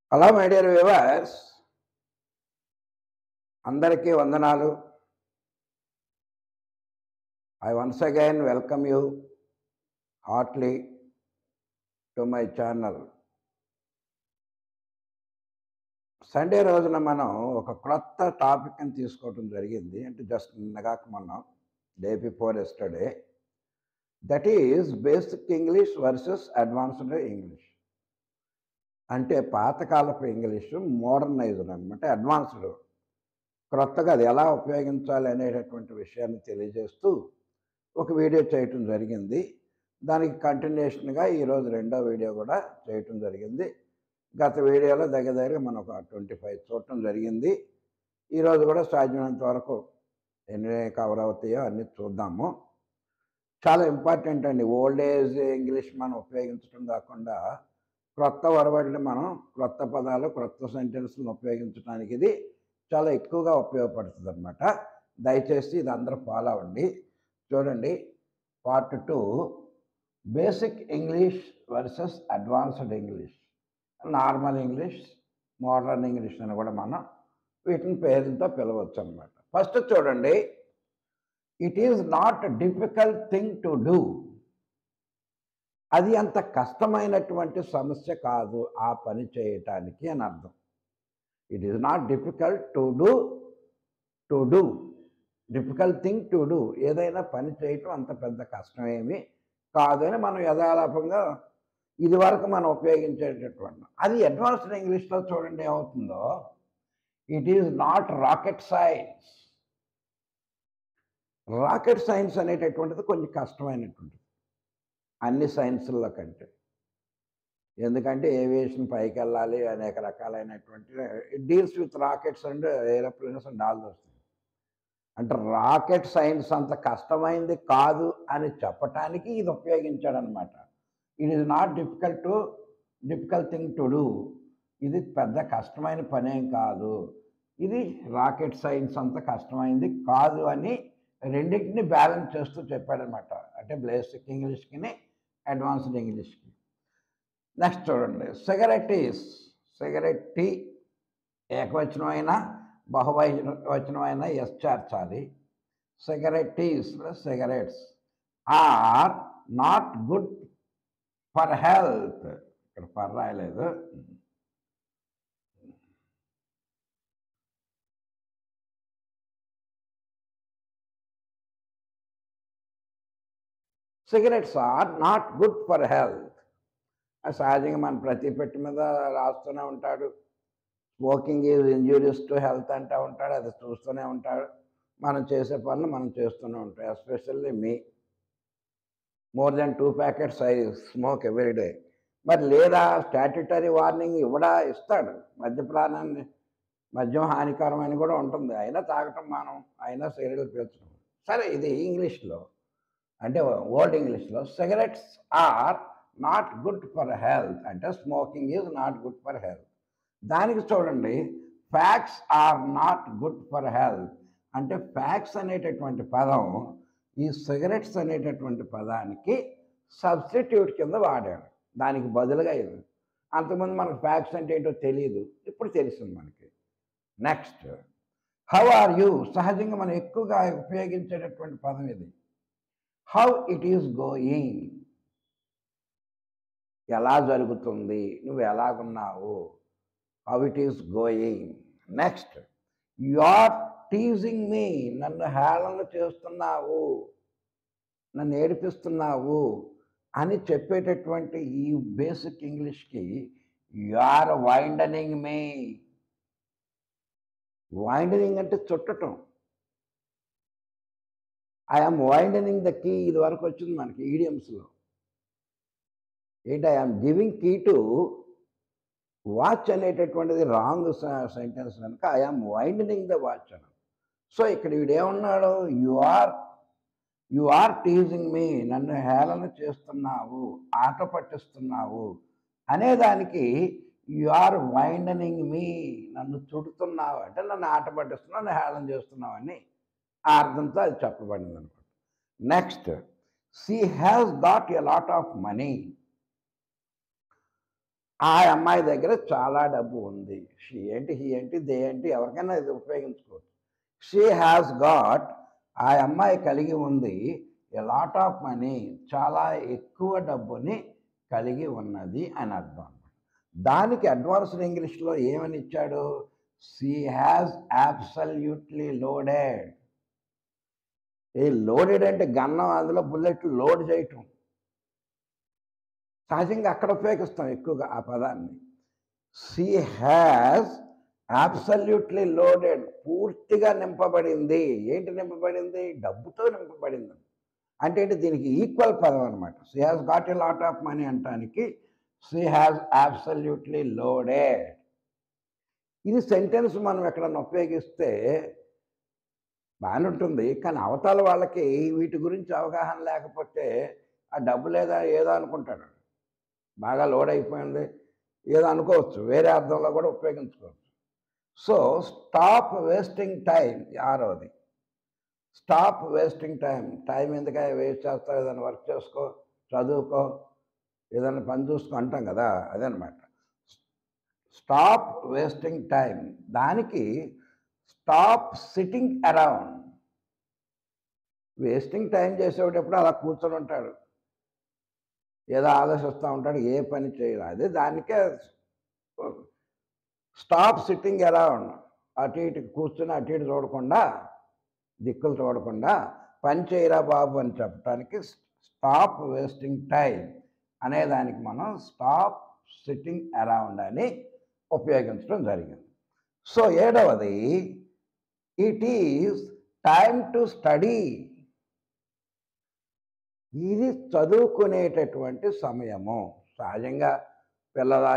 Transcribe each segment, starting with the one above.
hello my dear viewers అందరికీ వందనాలు I once again welcome you heartily to my channel Sunday రోజున మనం ఒక క్రొత్త టాపిక్ని తీసుకోవడం జరిగింది అంటే జస్ట్ నిన్నగాక మనం day before yesterday that is basic English versus advanced English అంటే పాతకాలపు ఇంగ్లీషు మోడర్నైజ్డ్ అనమాట అడ్వాన్స్డ్ క్రొత్తగా అది ఎలా ఉపయోగించాలి అనేటటువంటి విషయాన్ని తెలియజేస్తూ ఒక వీడియో చేయటం జరిగింది దానికి కంటిన్యూషన్గా ఈరోజు రెండో వీడియో కూడా చేయటం జరిగింది గత వీడియోలో దగ్గర దగ్గర మనం ఒక ట్వంటీ ఫైవ్ చూడటం జరిగింది ఈరోజు కూడా సాధ్యమైనంత వరకు ఎన్ని కవర్ అవుతాయో అన్నీ చూద్దాము చాలా ఇంపార్టెంట్ అండి ఓల్డ్ ఏజ్ ఇంగ్లీష్ మనం ఉపయోగించడం కాకుండా క్రొత్త వరవడిని మనం క్రొత్త పదాలు క్రొత్త సెంటెన్స్లను ఉపయోగించడానికి ఇది చాలా ఎక్కువగా ఉపయోగపడుతుంది అనమాట దయచేసి ఇది అందరూ ఫాలో అవ్వండి చూడండి part two basic English versus advanced English normal English modern English అని కూడా మనం వీటిని పేర్లతో పిలవచ్చు అనమాట ఫస్ట్ చూడండి it is not difficult thing to do అది అంత కష్టమైనటువంటి సమస్య కాదు ఆ పని చేయటానికి అని అర్థం it is not difficult to do to do difficult thing to do ఏదైనా పని చేయటం అంత పెద్ద కష్టమేమి కాదు అని మనం యథాలాపంగా ఇది వరకు మనం ఉపయోగించేటటువంటి అది అడ్వాన్స్డ్ ఇంగ్లీష్లో చూడండి ఏమవుతుందో it is not rocket science rocket science అనేటటువంటిది కొంచెం కష్టమైనటువంటిది అన్ని సైన్సుల్లో కంటే ఎందుకంటే ఏవియేషన్ పైకి వెళ్ళాలి అనేక రకాలైనటువంటి deals with rockets and aeroplanes and all those అంటే రాకెట్ సైన్స్ అంత కష్టమైంది కాదు అని చెప్పటానికి ఇది ఉపయోగించాడనమాట it is not difficult to difficult thing to do ఇది పెద్ద కష్టమైన పనేం కాదు ఇది రాకెట్ సైన్స్ అంత కష్టమైంది కాదు అని రెండింటిని బ్యాలెన్స్ చేస్తూ చెప్పాడనమాట అంటే బేసిక్ ఇంగ్లీష్కి అడ్వాన్స్డ్ ఇంగ్లీష్కి నెక్స్ట్ చూడండి సిగరెట్ ఈస్ సిగరెట్ టీ ఏకవచనం అయినా బహువచనం అయినా ఎస్ చేర్చాలి cigarettes cigarettes are not good for health ఇక్కడ ఫర్ రాయలేదు cigarettes are not good for health సహజంగా మన ప్రతి పెట్టి మీద రాస్తూనే ఉంటాడు smoking is injurious to health అంటూ ఉంటాడు అది చూస్తూనే ఉంటాడు మనం చేసే పనులు మనం చేస్తూనే ఉంటాం especially me more than two packets I smoke every day మరి లేదా స్టాట్యుటరీ వార్నింగ్ ఇవ్వడా ఇస్తాడు మద్యప్రాణాన్ని మద్యం హానికరమైన కూడా ఉంటుంది అయినా తాగటం మనం అయినా సిగరెట్లు పీల్చడం సరే ఇది ఇంగ్లీష్లో అంటే ఓల్డ్ ఇంగ్లీష్లో cigarettes are not good for health అంటే smoking is not good for health దానికి చూడండి fags are not good for health అంటే ఫ్యాక్స్ అనేటటువంటి పదం ఈ సిగరెట్స్ అనేటటువంటి పదానికి సబ్స్టిట్యూట్ కింద వాడాడు దానికి బదులుగా ఇది అంతకుముందు మనకు ఫ్యాక్స్ అంటే ఏంటో తెలియదు ఇప్పుడు తెలిసింది మనకి నెక్స్ట్ హౌ ఆర్ యూ సహజంగా మనం ఎక్కువగా ఉపయోగించేటటువంటి పదం ఇది హౌ ఇట్ ఈస్ గోయింగ్ ఎలా జరుగుతుంది నువ్వు ఎలాగున్నావు how it is going next you are teasing me నన్ను హేళన చేస్తున్నావు నన్ను ఏడిపిస్తున్నావు అని చెప్పేటటువంటి ఈ బేసిక్ ఇంగ్లీష్కి you are winding me winding అంటే చుట్టటం ఐఎమ్ వైండనింగ్ ద కీ ఇది వరకు వచ్చింది మనకి ఈడియమ్స్లో ఏంటి I'm giving key to watch అనేటటువంటిది రాంగ్ సెంటెన్స్ కనుక ఐఎమ్ వైండనింగ్ ద వాచ్ అని సో ఇక్కడ వీడేమన్నాడు you are you are teasing me నన్ను హేళన చేస్తున్నావు ఆట పట్టిస్తున్నావు అనేదానికి యు ఆర్ వైండనింగ్ మీ నన్ను చుడుతున్నావు అంటే నన్ను ఆట పట్టిస్తున్నావు నన్ను హేళన చేస్తున్నావు అని ఆ అర్థంతో అది చెప్పబడింది అనమాట next she has got a lot of money ఆ అమ్మాయి దగ్గర చాలా డబ్బు ఉంది షీ ఏంటి హీ ఏంటి దే ఏంటి ఎవరికైనా ఇది ఉపయోగించుకోవచ్చు షీ హ్యాస్ గాట్ ఆ అమ్మాయి కలిగి ఉంది ఎ లాట్ ఆఫ్ మనీ చాలా ఎక్కువ డబ్బుని కలిగి ఉన్నది అని అర్థం అన్నమాట దానికి అడ్వాన్స్డ్ ఇంగ్లీష్లో ఏమని ఇచ్చాడు షీ హ్యాస్ అబ్సల్యూట్లీ లోడెడ్ ఏ లోడెడ్ అంటే గన్నం అందులో బుల్లెట్ లోడ్ చేయటం సహజంగా అక్కడ ఉపయోగిస్తాం ఎక్కువగా ఆ పదాన్ని షీ హ్యాస్ అబ్సల్యూట్లీ లోడెడ్ పూర్తిగా నింపబడింది ఏంటి నింపబడింది డబ్బుతో నింపబడింది అంటే ఏంటి దీనికి ఈక్వల్ పదం అనమాట she has got a lot of money అంటానికి షీ హ్యాస్ అబ్సల్యూట్లీ లోడెడ్ ఇది సెంటెన్స్ మనం ఎక్కడన్నా ఉపయోగిస్తే బాగానే ఉంటుంది కానీ అవతల వాళ్ళకి వీటి గురించి అవగాహన లేకపోతే ఆ డబ్బు లేదా ఏదో అనుకుంటాడు బాగా లోడ్ అయిపోయింది ఏదో అనుకోవచ్చు వేరే అర్థంలో కూడా ఉపయోగించుకోవచ్చు సో స్టాప్ వేస్టింగ్ టైం ఆరోది స్టాప్ వేస్టింగ్ టైం టైం ఎందుకై వేస్ట్ చేస్తావు ఏదైనా వర్క్ చేసుకో చదువుకో ఏదైనా పని చూసుకో అంటాం కదా అదనమాట స్టాప్ వేస్టింగ్ టైం దానికి stop sitting around wasting time చేసేటప్పుడు అలా కూర్చొని ఉంటాడు ఏదో ఆలోచిస్తూ ఉంటాడు ఏ పని చేయరు అదే దానికే స్టాప్ సిట్టింగ్ అరౌండ్ అటు ఇటు కూర్చుని అటు ఇటు చూడకుండా దిక్కులు చూడకుండా పని చేయరా బాబు అని చెప్పడానికి స్టాప్ వేస్టింగ్ టైం అనే దానికి మనం స్టాప్ సిట్టింగ్ అరౌండ్ అని ఉపయోగించడం జరిగింది సో ఏడవది it is time to study ఇది చదువుకునేటటువంటి సమయము సహజంగా పిల్లల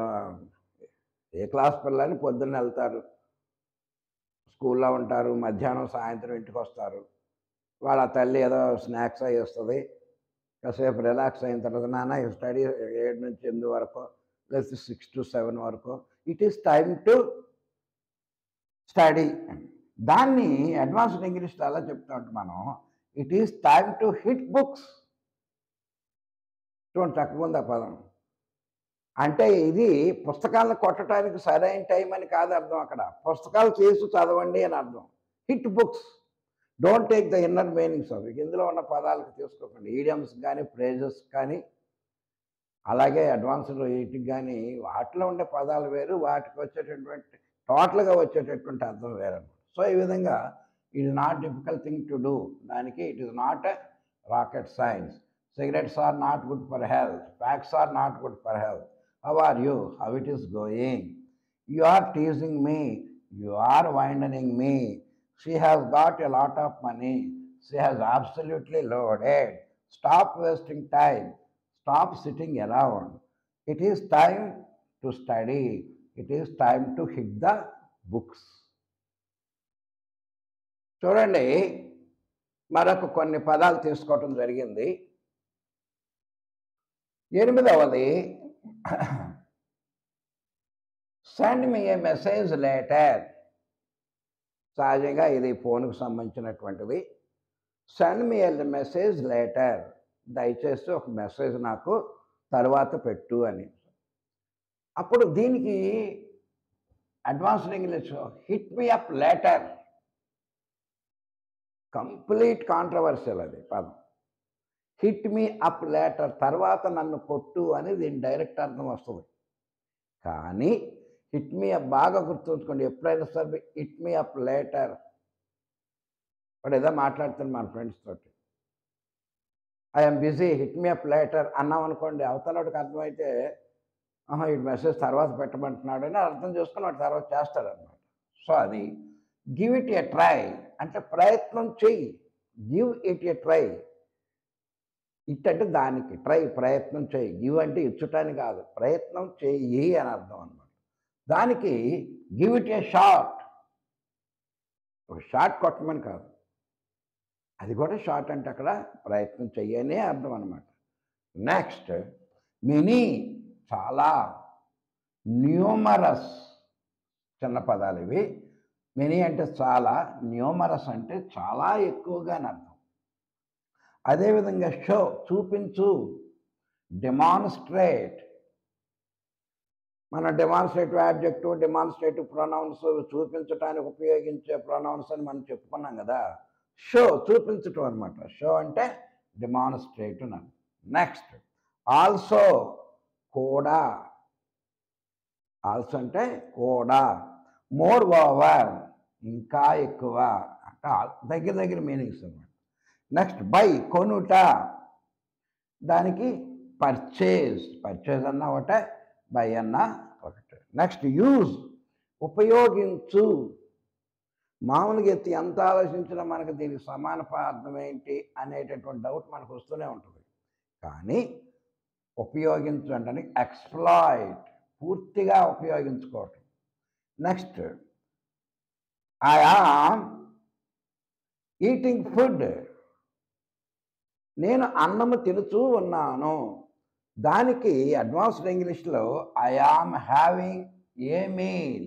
ఏ క్లాస్ పిల్లని పొద్దున్న వెళ్తారు స్కూల్లో ఉంటారు మధ్యాహ్నం సాయంత్రం ఇంటికి వస్తారు వాళ్ళ తల్లి ఏదో స్నాక్స్ అవి వస్తుంది కాసేపు రిలాక్స్ అయిన తర్వాత నాన్న స్టడీ ఏడు నుంచి ఎనిమిది వరకు లేదా సిక్స్ టు సెవెన్ వరకు it is time to study దాన్ని అడ్వాన్స్డ్ ఇంగ్లీష్లో అలా చెప్తా ఉంటాం మనం it is time to hit books చూడండి చక్కగా ఉంది ఆ పదం అంటే ఇది పుస్తకాలను కొట్టడానికి సరైన టైం అని కాదు అర్థం అక్కడ పుస్తకాలు చేసి చదవండి అని అర్థం hit books don't take the inner meanings of ఇందులో ఉన్న పదాలకు తీసుకోకండి ఈడియమ్స్ కానీ ప్రేజెస్ కానీ అలాగే అడ్వాన్స్డ్ వీటికి కానీ వాటిలో ఉండే పదాలు వేరు వాటికి వచ్చేటటువంటి టోటల్గా వచ్చేటటువంటి అర్థం వేరు సో ఈ విధంగా it is not difficult thing to do దానికి it is not rocket science cigarettes are not good for health fags are not good for health how are you how it is going you are teasing me you are winding me she has got a lot of money she has absolutely loaded stop wasting time stop sitting around it is time to study it is time to hit the books చూడండి మరొక కొన్ని పదాలు తీసుకోవటం జరిగింది ఎనిమిదవది send me a message later సహజంగా ఇది ఫోన్కు సంబంధించినటువంటిది send me a message later దయచేసి ఒక మెసేజ్ నాకు తర్వాత పెట్టు అని అప్పుడు దీనికి advanced English hit me up later complete controversial అది పదం హిట్ మీ అప్ లేటర్ తర్వాత నన్ను కొట్టు అని దీని డైరెక్ట్ అర్థం వస్తుంది కానీ హిట్ మీ అప్ బాగా గుర్తుంచుకోండి ఎప్పుడైనా సరే హిట్ మీ అప్ లేటర్ వాడు ఏదో మాట్లాడుతాను మన ఫ్రెండ్స్ తోటి I'm busy hit me up later అన్నాం అనుకోండి అవతలకి అర్థమైతే ఆహా ఈ మెసేజ్ తర్వాత పెట్టమంటున్నాడు అని అర్థం చేసుకుని వాడు తర్వాత చేస్తాడనమాట సో అది గివ్ ఇట్ ఎ ట్రై అంటే ప్రయత్నం చెయ్యి give it a try it అంటే దానికి ట్రై ప్రయత్నం చేయి గివ్ అంటే ఇచ్చుటానికి కాదు ప్రయత్నం చెయ్యి అని అర్థం అనమాట దానికి గివ్ ఇట్ ఏ షార్ట్ ఒక షార్ట్ కొట్టమని కాదు అది కూడా షార్ట్ అంటే అక్కడ ప్రయత్నం చెయ్యనే అర్థం అనమాట నెక్స్ట్ మినీ చాలా న్యూమరస్ చిన్న పదాలు ఇవి మినీ అంటే చాలా న్యూమరస్ అంటే చాలా ఎక్కువగా అని అర్థం అదేవిధంగా షో చూపించు డెమాన్స్ట్రేట్ మన డెమాన్స్ట్రేటివ్ ఆబ్జెక్టివ్ డెమాన్స్ట్రేటివ్ ప్రొనౌన్స్ చూపించడానికి ఉపయోగించే ప్రొనౌన్స్ అని మనం చెప్పుకున్నాం కదా షో చూపించటం అనమాట షో అంటే డెమాన్స్ట్రేటివ్ అని నెక్స్ట్ ఆల్సో కూడా ఆల్సో అంటే కూడా మోర్ ఓవర్ ఇంకా ఎక్కువ అంటే ఆ- దగ్గర దగ్గర మీనింగ్స్ అనమాట నెక్స్ట్ బై కొనుట దానికి పర్చేజ్ పర్చేజ్ అన్న ఒకటే బై అన్న ఒకటే నెక్స్ట్ యూజ్ ఉపయోగించు మామూలుగా ఎత్తి ఎంత ఆలోచించినా మనకు దీనికి సమాన అర్థం ఏంటి అనేటటువంటి డౌట్ మనకు వస్తూనే ఉంటుంది కానీ ఉపయోగించు అంటే ఎక్స్ప్లాయిట్ పూర్తిగా ఉపయోగించుకోవటం next I am eating food నేను అన్నము తినుచూ ఉన్నాను దానికి అడ్వాన్స్డ్ ఇంగ్లీష్లో I am having a meal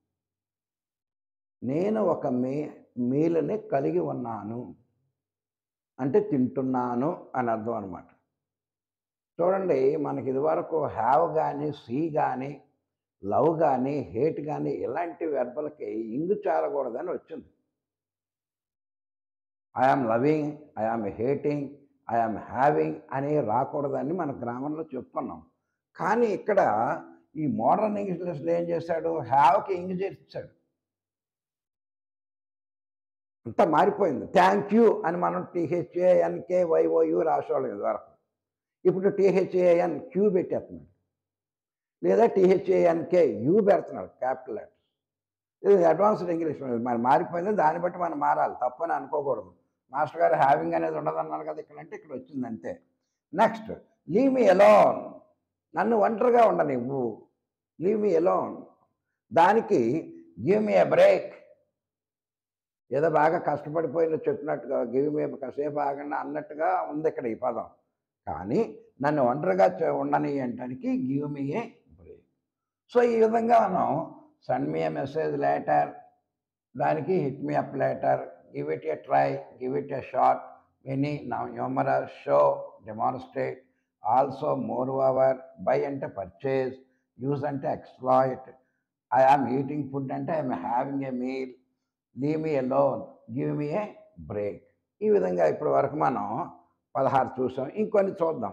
నేను ఒక మీ మీల్ని కలిగి ఉన్నాను అంటే తింటున్నాను అని అర్థం అనమాట చూడండి మనకి ఇదివరకు హ్యావ్ కానీ సీ కానీ లవ్ కానీ హేట్ కానీ ఇలాంటి వెర్బలకి ఇంగు చాలకూడదని వచ్చింది I am loving I am hating I am having అని రాకూడదని మన గ్రామంలో చెప్పుకున్నాం కానీ ఇక్కడ ఈ మోడర్న్ ఇంగ్లీష్లో ఏం చేశాడు హ్యావ్కి ఇంగ్ చేర్చాడు అంతా మారిపోయింది థ్యాంక్ యూ అని మనం టీహెచ్ఏఎన్కే వైఓయు రాసేవాళ్ళం ఇదివరకు ఇప్పుడు టీహెచ్ఏఎన్ క్యూ పెట్టేస్తున్నాడు లేదా టీహెచ్ఏఎన్కే యూ పెడుతున్నాడు క్యాపిటల్ లెటర్స్ ఇది అడ్వాన్స్డ్ ఇంగ్లీష్ మరి మారిపోయింది దాన్ని బట్టి మనం మారాలి తప్పని అనుకోకూడదు మాస్టర్ గారు హ్యావింగ్ అనేది ఉండదన్నారు కదా ఇక్కడ అంటే ఇక్కడ వచ్చింది అంతే నెక్స్ట్ లీవ్ మీ ఎలోన్ నన్ను ఒంటరిగా ఉండనివ్వు లీవ్ మీ ఎలోన్ దానికి గివ్ మీ ఎ బ్రేక్ ఏదో బాగా కష్టపడిపోయిన చెప్పినట్టుగా గివ్ మీ కాసేపు ఆగండి అన్నట్టుగా ఉంది ఇక్కడ ఈ పదం కానీ నన్ను ఒంటరిగా చే- ఉండని అంటానికి give me a break so ఈ విధంగా మనం send me a message later దానికి hit me up later give it a try give it a shot many numerous show demonstrate also moreover buy అంటే పర్చేజ్ యూజ్ అంటే exploit I am eating food అంటే I'm having a meal leave me alone give me a break ఈ విధంగా ఇప్పటి వరకు మనం పదహారు చూసాం ఇంకొన్ని చూద్దాం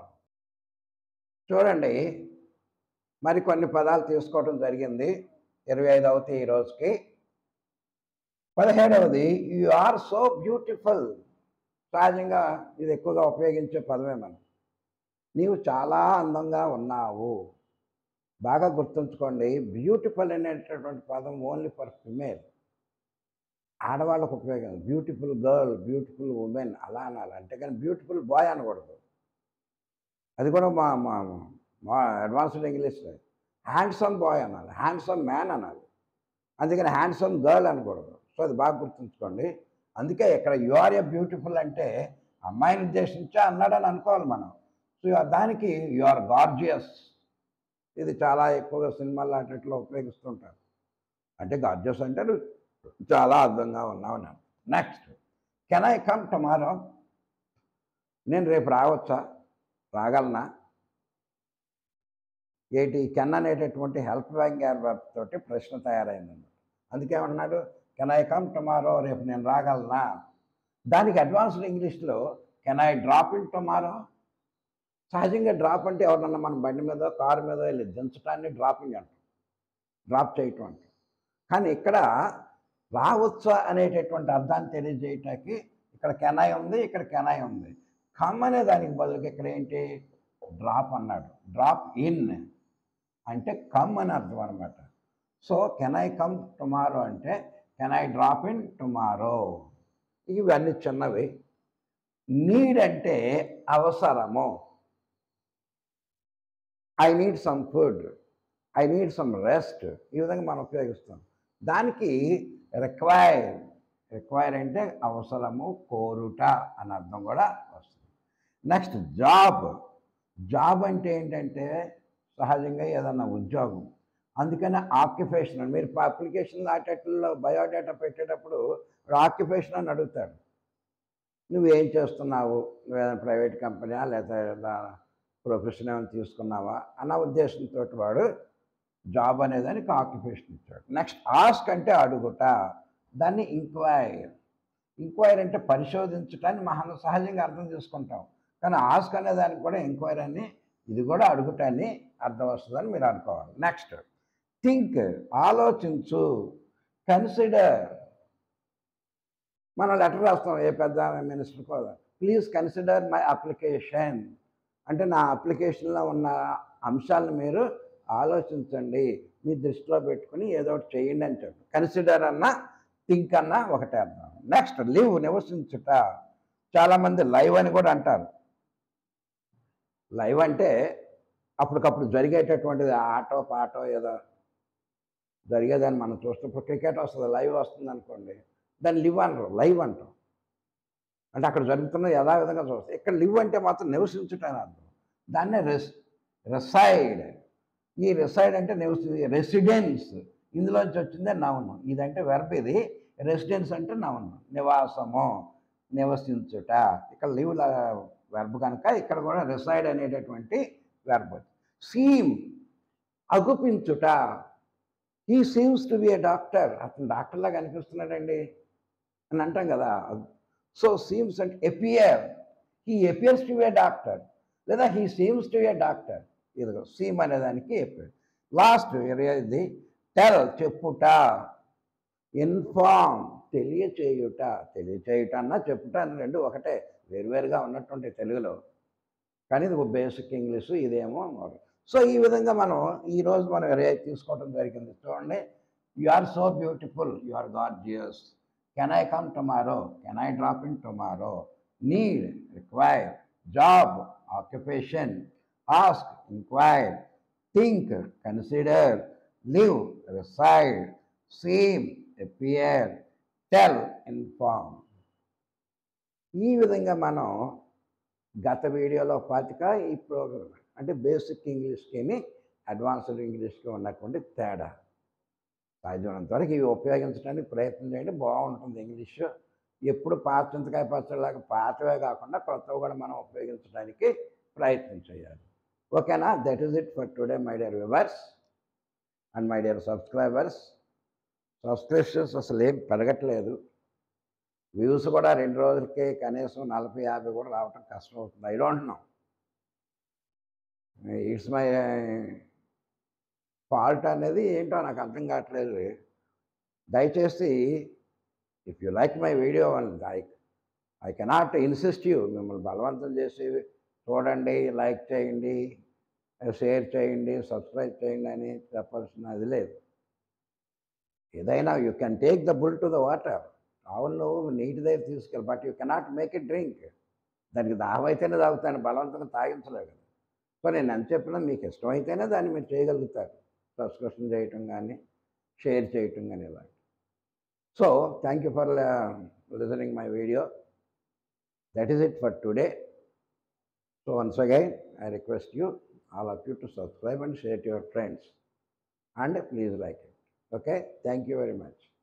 చూడండి మరి కొన్ని పదాలు తీసుకోవడం జరిగింది ఇరవై ఐదు అవుతాయి ఈ రోజుకి పదిహేడవది యు ఆర్ సో బ్యూటిఫుల్ సహజంగా ఇది ఎక్కువగా ఉపయోగించే పదమే మనం నీవు చాలా అందంగా ఉన్నావు బాగా గుర్తుంచుకోండి బ్యూటిఫుల్ అనేటటువంటి పదం ఓన్లీ ఫర్ ఫిమేల్ ఆడవాళ్ళకు ఉపయోగం బ్యూటిఫుల్ గర్ల్ బ్యూటిఫుల్ ఉమెన్ అలా అనాలి అంటే కానీ బ్యూటిఫుల్ బాయ్ అనకూడదు అది కూడా మా మా మా అడ్వాన్స్డ్ ఇంగ్లీష్లో హ్యాండ్సమ్ బాయ్ అనాలి హ్యాండ్సమ్ మ్యాన్ అనాలి అందుకని హ్యాండ్సమ్ గర్ల్ అనకూడదు సో అది బాగా గుర్తుంచుకోండి అందుకే ఇక్కడ యు ఆర్ ఏ బ్యూటిఫుల్ అంటే అమ్మాయిని ఉద్దేశించా అన్నాడని అనుకోవాలి మనం సో you are- దానికి యు ఆర్ గార్జియస్ ఇది చాలా ఎక్కువగా సినిమాల్లో అట్లా ఉపయోగిస్తుంటారు అంటే గార్జియస్ అంటే నువ్వు చాలా అర్థంగా ఉన్నావు నేను next can I come tomorrow నేను రేపు రావచ్చా రాగలనా ఏంటి కెన్ అనేటటువంటి హెల్ప్ బ్యాంక్ తోటి ప్రశ్న తయారైందండి అందుకేమన్నాడు కెన్ ఐ కమ్ టుమారో రేపు నేను రాగలనా దానికి అడ్వాన్స్డ్ ఇంగ్లీష్లో can I drop in tomorrow సహజంగా డ్రాప్ అంటే ఎవరన్నా మన బండి మీద కారు మీద వెళ్ళి దించడాన్ని డ్రాపింగ్ అంటాం డ్రాప్ చేయటం అంటాం కానీ ఇక్కడ రావచ్చా అనేటటువంటి అర్థాన్ని తెలియజేయటానికి ఇక్కడ కెనాయ్ ఉంది ఇక్కడ కెనాయ్ ఉంది కమ్ అనే దానికి బదులుగా ఇక్కడ ఏంటి డ్రాప్ అన్నాడు డ్రాప్ ఇన్ అంటే కమ్ అని అర్థం అనమాట so can I come tomorrow అంటే can I drop in tomorrow ఇవన్నీ చిన్నవి నీడ్ అంటే అవసరము I need some food I need some rest ఈ విధంగా మనం ఉపయోగిస్తాం దానికి రిక్వైర్ రిక్వైర్ అంటే అవసరము కోరుట అని అర్థం కూడా వస్తుంది నెక్స్ట్ జాబ్ జాబ్ అంటే ఏంటంటే సహజంగా ఏదన్నా ఉద్యోగం అందుకని ఆక్యుపేషన్ మీరు అప్లికేషన్ వాటిల్లో బయోడేటా పెట్టేటప్పుడు ఆక్యుపేషన్ అని అడుగుతాడు నువ్వేం చేస్తున్నావు నువ్వు ఏదైనా ప్రైవేట్ కంపెనీయా లేదా ప్రొఫెషన్ ఏమైనా తీసుకున్నావా అన్న ఉద్దేశంతో వాడు జాబ్ అనేదానికి ఆక్యుపేషన్ ఇచ్చాడు నెక్స్ట్ ఆస్క్ అంటే అడుగుట దాన్ని ఇంక్వైర్ ఇంక్వైర్ అంటే పరిశోధించటాన్ని మనం సహజంగా అర్థం చేసుకుంటాం కానీ ఆస్క్ అనే దానికి కూడా ఎంక్వైరీ అని ఇది కూడా అడుగుటాన్ని అర్థం వస్తుందని మీరు అనుకోవాలి నెక్స్ట్ థింక్ ఆలోచించు కన్సిడర్ మనం లెటర్ రాస్తాం ఏ పెద్ద మినిస్టర్ కూడా ప్లీజ్ కన్సిడర్ మై అప్లికేషన్ అంటే నా అప్లికేషన్లో ఉన్న అంశాలను మీరు ఆలోచించండి మీ దృష్టిలో పెట్టుకుని ఏదో ఒకటి చేయండి అని చెప్పి కన్సిడర్ అన్న థింక్ అన్న ఒకటే అర్థం నెక్స్ట్ లివ్ నివసించుట చాలామంది లైవ్ అని కూడా అంటారు లైవ్ అంటే అప్పటికప్పుడు జరిగేటటువంటిది ఆటో పాటో ఏదో జరిగేదాన్ని మనం చూస్తే ఇప్పుడు క్రికెట్ వస్తుంది లైవ్ వస్తుంది అనుకోండి దాన్ని లివ్ అనరు లైవ్ అంటాం అంటే అక్కడ జరుగుతున్న యథావిధంగా చూస్తాం ఇక్కడ లివ్ అంటే మాత్రం నివసించుటని అర్థం దాన్నే రెస్ రెసైడ్ ఈ రెసైడ్ అంటే నివసి రెసిడెన్స్ ఇందులోంచి వచ్చిందే నవను ఇదంటే వెర్బ్ ఇది రెసిడెన్స్ అంటే నవను నివాసము నివసించుట ఇక్కడ లివ్ వెర్బ్ కనుక ఇక్కడ కూడా రెసైడ్ అనేటటువంటి వెర్బ్ సీమ్ అగుపించుట he seems to be a doctor అతను డాక్టర్లా కనిపిస్తున్నాడండి అని అంటాం కదా సో సీమ్స్ అంటే appear he appears to be a doctor లేదా he seems to be a doctor ఇదిగో సీమ్ అనేదానికి ఎపియర్ లాస్ట్ ఇది టెల్ చెప్పుట ఇన్ఫార్మ్ తెలియచేయుట తెలియచేయుట అన్నా చెప్పుట అని రెండు ఒకటే వేరువేరుగా ఉన్నటువంటి తెలుగులో కానీ ఇది బేసిక్ ఇంగ్లీష్ ఇదేమో సో ఈ విధంగా మనం ఈరోజు మనం రియాజ్ తీసుకోవడం జరిగింది చూడండి you are so beautiful you are gorgeous can I come tomorrow can I drop in tomorrow need require job occupation ask inquire think consider live reside seem appear tell inform ఈ విధంగా మనం గత వీడియోలో పాతిక ఈ programme అంటే basic ఇంగ్లీష్కి advanced ఇంగ్లీష్కి ఉన్నటువంటి తేడా సాధ్యమైనంత వరకు ఇవి ఉపయోగించడానికి ప్రయత్నం చేయండి బాగుంటుంది ఇంగ్లీష్ ఎప్పుడు పాత చింతకాయ పచ్చడిలాగా పాతవే కాకుండా కొత్తవి కూడా మనం ఉపయోగించడానికి ప్రయత్నం చేయాలి ఓకేనా that is it for today my dear viewers and my dear subscribers subscriptions అసలు ఏం పెరగట్లేదు వ్యూస్ కూడా రెండు రోజులకి కనీసం నలభై యాభై కూడా రావటం కష్టం అవుతుంది I don't know it's my fault అనేది ఏంటో నాకు అర్థం కావట్లేదు దయచేసి if you like my video I I cannot insist you మిమ్మల్ని బలవంతం చేసి చూడండి లైక్ చేయండి షేర్ చేయండి సబ్స్క్రైబ్ చేయండి అని చెప్పాల్సినది లేదు ఏదైనా you can take the bull to the water ఆవులు నువ్వు నీటి దగ్గర తీసుకెళ్ళి but you cannot make it drink దానికి దాహం అయితేనే తాగుతాను బలవంతంగా తాగించలేదు కదా సో నేను ఎంత చెప్పినా మీకు ఇష్టమైతేనే దాన్ని మీరు చేయగలుగుతారు సబ్స్క్రిప్షన్ చేయటం కానీ షేర్ చేయటం కానీ ఇలాంటి so thank you for listening my video that is it for today so once again I request you all of you to subscribe and share to your friends and please like it okay thank you very much